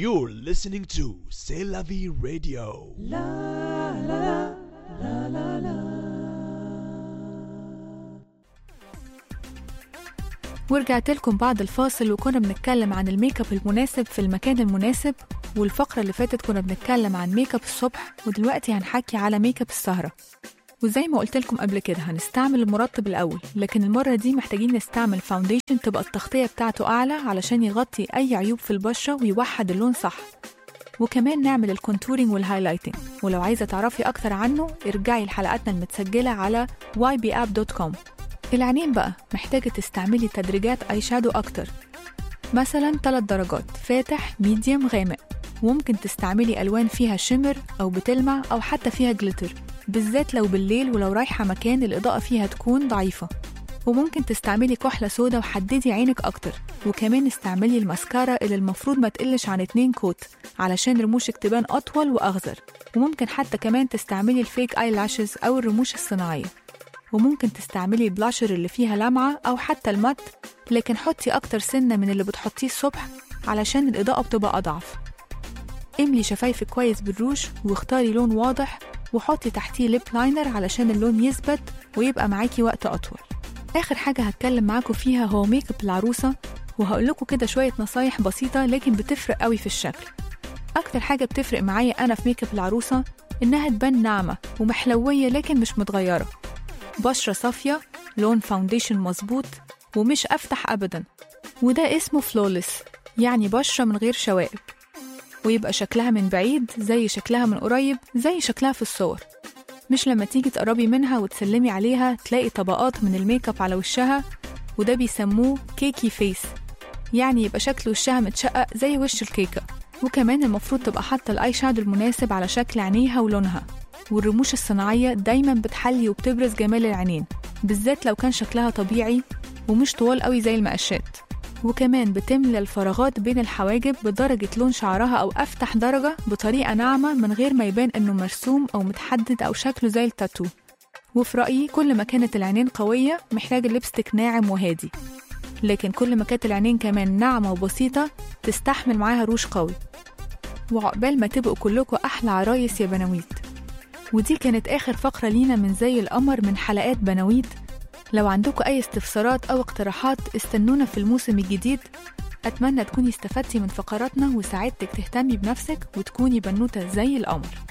You're listening to C'est la vie radio. ورجعت لكم بعد الفاصل وكنا بنتكلم عن الميك اب المناسب في المكان المناسب والفقرة اللي فاتت كنا بنتكلم عن ميك اب الصبح ودلوقتي هنحكي على ميك اب السهرة وزي ما قلت لكم قبل كده هنستعمل المرطب الأول لكن المرة دي محتاجين نستعمل فاونديشن تبقى التغطية بتاعته أعلى علشان يغطي أي عيوب في البشرة ويوحد اللون صح وكمان نعمل الكونتورينج والهايلايتنج ولو عايزة تعرفي أكتر عنه ارجعي لحلقاتنا المتسجلة على ybapp.com العينين بقى محتاجة تستعملي تدريجات اي شادو أكتر مثلا 3 درجات فاتح ميديوم غامق وممكن تستعملي ألوان فيها شمر أو بتلمع أو حتى فيها جليتر بالذات لو بالليل ولو رايحة مكان الإضاءة فيها تكون ضعيفة وممكن تستعملي كحلة سودا وحددي عينك أكتر وكمان استعملي الماسكارا اللي المفروض ما تقلش عن 2 كوت علشان رموشك تبان أطول وأغزر وممكن حتى كمان تستعملي الفيك اي لاشز أو الرموش الصناعية وممكن تستعملي البلاشر اللي فيها لمعة أو حتى المات لكن حطي أكتر سنة من اللي بتحطيه الصبح علشان الإضاءة بتبقى أضعف املي شفايفك كويس بالروج واختاري لون واضح وحطي تحتيه ليب لاينر علشان اللون يثبت ويبقى معاكي وقت أطول آخر حاجة هتكلم معاكم فيها هو ميك اب العروسة وهقول لكم كده شوية نصايح بسيطة لكن بتفرق قوي في الشكل أكتر حاجة بتفرق معايا أنا في ميك اب العروسة إنها تبان ناعمة ومحلوية لكن مش متغيرة بشرة صافية لون فاونديشن مظبوط ومش أفتح أبدا وده اسمه فلولس يعني بشرة من غير شوائب ويبقى شكلها من بعيد زي شكلها من قريب زي شكلها في الصور مش لما تيجي تقربي منها وتسلمي عليها تلاقي طبقات من الميك اب على وشها وده بيسموه كيكي فيس يعني يبقى شكل وشها متشقق زي وش الكيكة وكمان المفروض تبقى حاطة الآي شادو المناسب على شكل عينيها ولونها والرموش الصناعية دايما بتحلي وبتبرز جمال العينين بالذات لو كان شكلها طبيعي ومش طوال قوي زي المقشات وكمان بتملى الفراغات بين الحواجب بدرجة لون شعرها أو أفتح درجة بطريقة ناعمة من غير ما يبان إنه مرسوم أو متحدد أو شكله زي التاتو وفي رأيي كل ما كانت العينين قوية محتاج اللبستك ناعم وهادي لكن كل ما كانت العينين كمان ناعمة وبسيطة تستحمل معاها روش قوي وعقبال ما تبقوا كلكم أحلى عرايس يا بناويت ودي كانت آخر فقرة لينا من زي القمر من حلقات بناويت لو عندكم أي استفسارات أو اقتراحات استنونا في الموسم الجديد أتمنى تكوني استفدتي من فقراتنا وساعدتك تهتمي بنفسك وتكوني بنوتة زي القمر